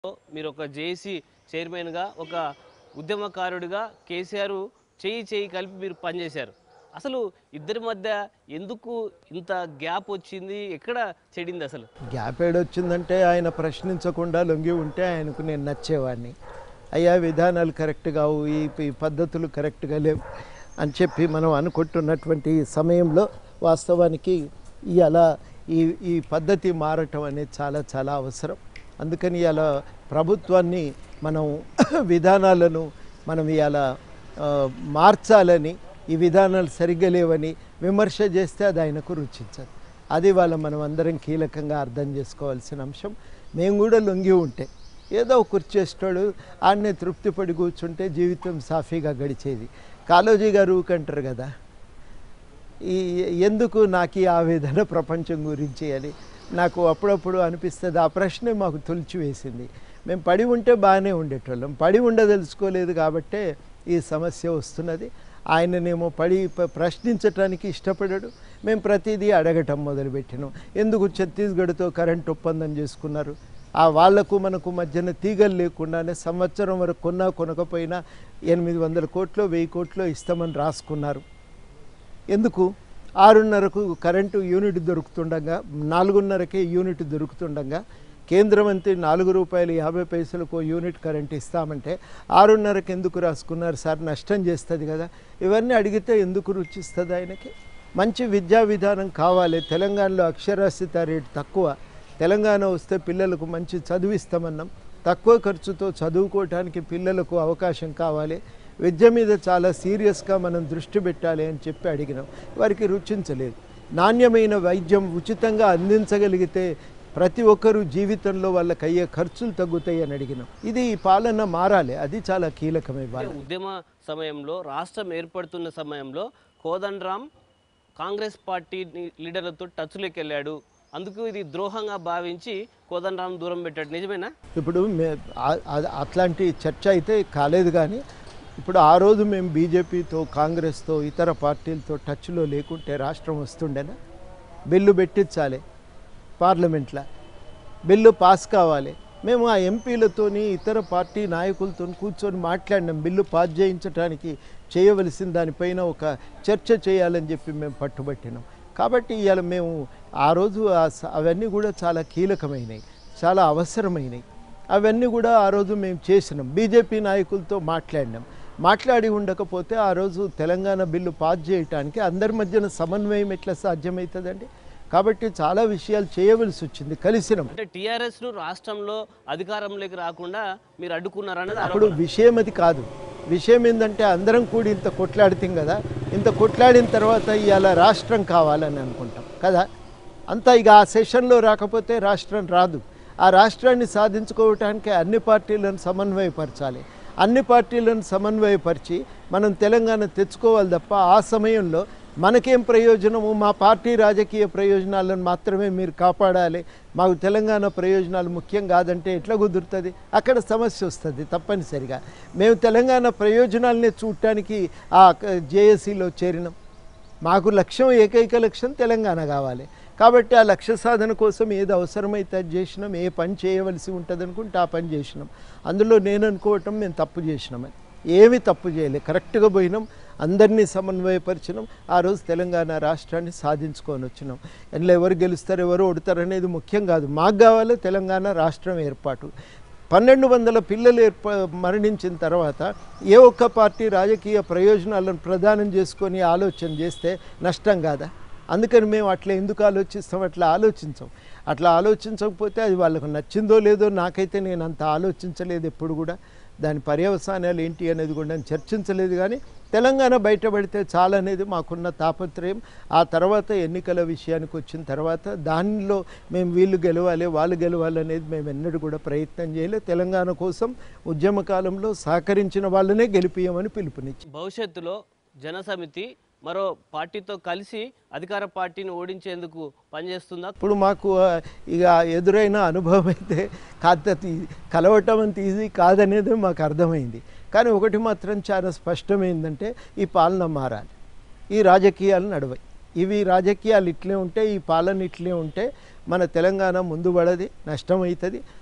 మీరు ఒక జేఏసీ చైర్మన్గా ఒక ఉద్యమకారుడిగా కేసీఆర్ చేయి చేయి కలిపి మీరు పనిచేశారు అసలు ఇద్దరి మధ్య ఎందుకు ఇంత గ్యాప్ వచ్చింది ఎక్కడ చెడింది అసలు గ్యాప్ ఏడొచ్చిందంటే ఆయన ప్రశ్నించకుండా లొంగి ఉంటే ఆయనకు నేను నచ్చేవాడిని అయ్యా విధానాలు కరెక్ట్ కావు ఈ ఈ పద్ధతులు కరెక్ట్గా లేవు అని చెప్పి మనం అనుకుంటున్నటువంటి ఈ సమయంలో వాస్తవానికి ఇలా ఈ ఈ పద్ధతి మారటం అనేది చాలా చాలా అవసరం అందుకని ఇలా ప్రభుత్వాన్ని మనం విధానాలను మనం ఇలా మార్చాలని ఈ విధానాలు సరిగ్గా లేవని విమర్శ చేస్తే అది ఆయనకు రుచించదు అది వాళ్ళ మనం అందరం కీలకంగా అర్థం చేసుకోవాల్సిన అంశం మేము కూడా లొంగి ఉంటే ఏదో ఒక కుర్చేస్తాడు ఆడనే తృప్తిపడి కూర్చుంటే జీవితం సాఫీగా గడిచేది కాలోజీ గారు ఊకంటారు కదా ఈ ఎందుకు నాకు ఈ ఆవేదన ప్రపంచం గురించి అని నాకు అప్పుడప్పుడు అనిపిస్తుంది ఆ ప్రశ్నే మాకు తొలిచి వేసింది మేము పడి ఉంటే బాగానే ఉండేటోళ్ళం పడి ఉండదలుచుకోలేదు కాబట్టే ఈ సమస్య వస్తున్నది ఆయననేమో పడి ప- ప్రశ్నించటానికి ఇష్టపడాడు మేము ప్రతిదీ అడగటం మొదలుపెట్టినాం ఎందుకు ఛత్తీస్గఢ్తో కరెంట్ ఒప్పందం చేసుకున్నారు ఆ వాళ్లకు మనకు మధ్యన తీగలు లేకుండానే సంవత్సరం వరకు కొన్నా కొనకపోయినా ఎనిమిది వందల కోట్లు వెయ్యి కోట్లు ఇస్తామని రాసుకున్నారు ఎందుకు ఆరున్నరకు కరెంటు యూనిట్ దొరుకుతుండగా నాలుగున్నరకే యూనిట్ దొరుకుతుండగా కేంద్ర మంత్రి నాలుగు రూపాయలు యాభై పైసలకు ఓ యూనిట్ కరెంట్ ఇస్తామంటే ఆరున్నరకు ఎందుకు రాసుకున్నారు సార్ నష్టం చేస్తుంది కదా ఇవన్నీ అడిగితే ఎందుకు రుచిస్తుంది ఆయనకి మంచి విద్యా విధానం కావాలి తెలంగాణలో అక్షరాస్యత రేటు తక్కువ తెలంగాణ వస్తే పిల్లలకు మంచి చదివిస్తామన్నాం తక్కువ ఖర్చుతో చదువుకోవటానికి పిల్లలకు అవకాశం కావాలి విద్య మీద చాలా సీరియస్గా మనం దృష్టి పెట్టాలి అని చెప్పి అడిగినాం వారికి రుచించలేదు నాణ్యమైన వైద్యం ఉచితంగా అందించగలిగితే ప్రతి ఒక్కరూ జీవితంలో వాళ్ళకి అయ్యే ఖర్చులు తగ్గుతాయి అని అడిగినాం ఇది ఈ పాలన మారాలి అది చాలా కీలకమే వాళ్ళ ఉద్యమ సమయంలో రాష్ట్రం ఏర్పడుతున్న సమయంలో కోదండరాం కాంగ్రెస్ పార్టీ ని- లీడర్లతో టచ్లోకి వెళ్ళాడు అందుకు ఇది ద్రోహంగా భావించి కోదండరాం దూరం పెట్టాడు నిజమేనా ఇప్పుడు మే ఆ- ఆ- అట్లాంటి చర్చ అయితే కాలేదు కానీ ఇప్పుడు ఆ రోజు మేము బీజేపీతో కాంగ్రెస్తో ఇతర పార్టీలతో టచ్లో లేకుంటే రాష్ట్రం వస్తుండేనా బిల్లు పెట్టించాలి పార్లమెంట్లో బిల్లు పాస్ కావాలి మేము ఆ ఎంపీలతోని ఇతర పార్టీ నాయకులతో కూర్చొని మాట్లాడినాం బిల్లు పాస్ చేయించడానికి చేయవలసిన దానిపైన ఒక చర్చ చేయాలని చెప్పి మేము పట్టుబట్టినాం కాబట్టి ఇవాళ మేము ఆ రోజు ఆ స- అవన్నీ కూడా చాలా కీలకమైనవి చాలా అవసరమైనవి అవన్నీ కూడా ఆ రోజు మేము చేసినాం బీజేపీ నాయకులతో మాట్లాడినాం మాట్లాడి ఉండకపోతే ఆ రోజు తెలంగాణ బిల్లు పాస్ చేయటానికి అందరి మధ్యన సమన్వయం ఎట్లా సాధ్యమవుతుందండి కాబట్టి చాలా విషయాలు చేయవలసి వచ్చింది కలిసినాం అంటే టీఆర్ఎస్ ను రాష్ట్రంలో అధికారంలోకి రాకుండా మీరు అడ్డుకున్నారన్నది అప్పుడు విషయం అది కాదు విషయం ఏంటంటే అందరం కూడి ఇంత కొట్లాడితాం కదా ఇంత కొట్లాడిన తర్వాత ఇవాళ రాష్ట్రం కావాలని అనుకుంటాం కదా అంతా ఇక ఆ సెషన్లో రాకపోతే రాష్ట్రం రాదు ఆ రాష్ట్రాన్ని సాధించుకోవటానికి అన్ని పార్టీలను సమన్వయపరచాలి అన్ని పార్టీలను సమన్వయపరిచి మనం తెలంగాణ తెచ్చుకోవాలి తప్ప ఆ సమయంలో మనకేం ప్రయోజనము మా పార్టీ రాజకీయ ప్రయోజనాలను మాత్రమే మీరు కాపాడాలి మాకు తెలంగాణ ప్రయోజనాలు ముఖ్యం కాదంటే ఎట్లా కుదురుతుంది అక్కడ సమస్య వస్తుంది తప్పనిసరిగా మేము తెలంగాణ ప్రయోజనాలనే చూడటానికి ఆ జేఏసీలో చేరినాం మాకు లక్ష్యం ఏకైక లక్ష్యం తెలంగాణ కావాలి కాబట్టి ఆ లక్ష్య సాధన కోసం ఏది అవసరమైతే అది చేసినాం ఏ పని చేయవలసి ఉంటుంది అనుకుంటే ఆ పని చేసినాం అందులో నేను అనుకోవటం మేము తప్పు చేసినామని ఏమి తప్పు చేయలేదు కరెక్ట్గా పోయినాం అందరినీ సమన్వయపరిచినాం ఆ రోజు తెలంగాణ రాష్ట్రాన్ని సాధించుకొని వచ్చినాం అందులో ఎవరు గెలుస్తారు ఎవరు ఓడతారు అనేది ముఖ్యం కాదు మాకు కావాలి తెలంగాణ రాష్ట్రం ఏర్పాటు పన్నెండు వందల పిల్లలు ఏర్ప మరణించిన తర్వాత ఏ ఒక్క పార్టీ రాజకీయ ప్రయోజనాలను ప్రదానం చేసుకొని ఆలోచన చేస్తే నష్టం కాదా అందుకని మేము అట్లా ఎందుకు ఆలోచిస్తాం అట్లా ఆలోచించాం అట్లా ఆలోచించకపోతే అది వాళ్ళకు నచ్చిందో లేదో నాకైతే నేను అంత ఆలోచించలేదు ఎప్పుడు కూడా దాని పర్యవసానాలు ఏంటి అనేది కూడా నేను చర్చించలేదు కానీ తెలంగాణ బయటపడితే చాలనేది మాకున్న తాపత్రయం ఆ తర్వాత ఎన్నికల విషయానికి వచ్చిన తర్వాత దానిలో మేము వీళ్ళు గెలవాలి వాళ్ళు గెలవాలి అనేది మేము ఎన్నడూ కూడా ప్రయత్నం చేయలేదు తెలంగాణ కోసం ఉద్యమ కాలంలో సహకరించిన వాళ్ళనే గెలిపియమని పిలుపునిచ్చి భవిష్యత్తులో జనసమితి మరో పార్టీతో కలిసి అధికార పార్టీని ఓడించేందుకు పనిచేస్తుందా ఇప్పుడు మాకు ఆ, ఇక ఎదురైన అనుభవం అయితే కాస్త తీ- కలవటం అంత ఈజీ కాదనేది మాకు అర్థమైంది కానీ ఒకటి మాత్రం చాలా స్పష్టమైందంటే ఈ పాలన మారాలి ఈ రాజకీయాలు నడవాయి ఇవి రాజకీయాలు ఇట్లే ఉంటే ఈ పాలన ఇట్లే ఉంటే మన తెలంగాణ ముందు పడది నష్టమవుతుంది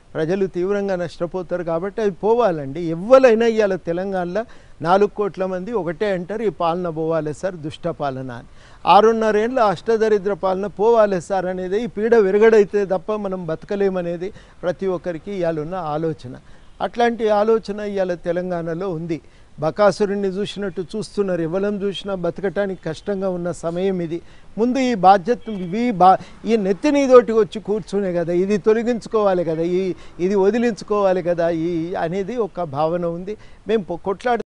ప్రజలు తీవ్రంగా నష్టపోతారు కాబట్టి అవి పోవాలండి ఎవ్వరైనా ఇవాళ తెలంగాణలో నాలుగు కోట్ల మంది ఒకటే అంటారు ఈ పాలన పోవాలి సార్ దుష్ట పాలన అని ఆరున్నరేళ్ళ అష్టదరిద్ర పాలన పోవాలి సార్ అనేది ఈ పీడ విరగడైతే తప్ప మనం బతకలేమనేది ప్రతి ఒక్కరికి ఇవాళ ఉన్న ఆలోచన అట్లాంటి ఆలోచన ఇవాళ తెలంగాణలో ఉంది బకాసురుణ్ణి చూసినట్టు చూస్తున్నారు ఎవరం చూసినా బతకటానికి కష్టంగా ఉన్న సమయం ఇది ముందు ఈ బాధ్యత ఇవి బా ఈ నెత్తినీదోటి వచ్చి కూర్చునే కదా ఇది తొలగించుకోవాలి కదా ఈ ఇది వదిలించుకోవాలి కదా ఈ అనేది ఒక భావన ఉంది మేము కొట్లాడు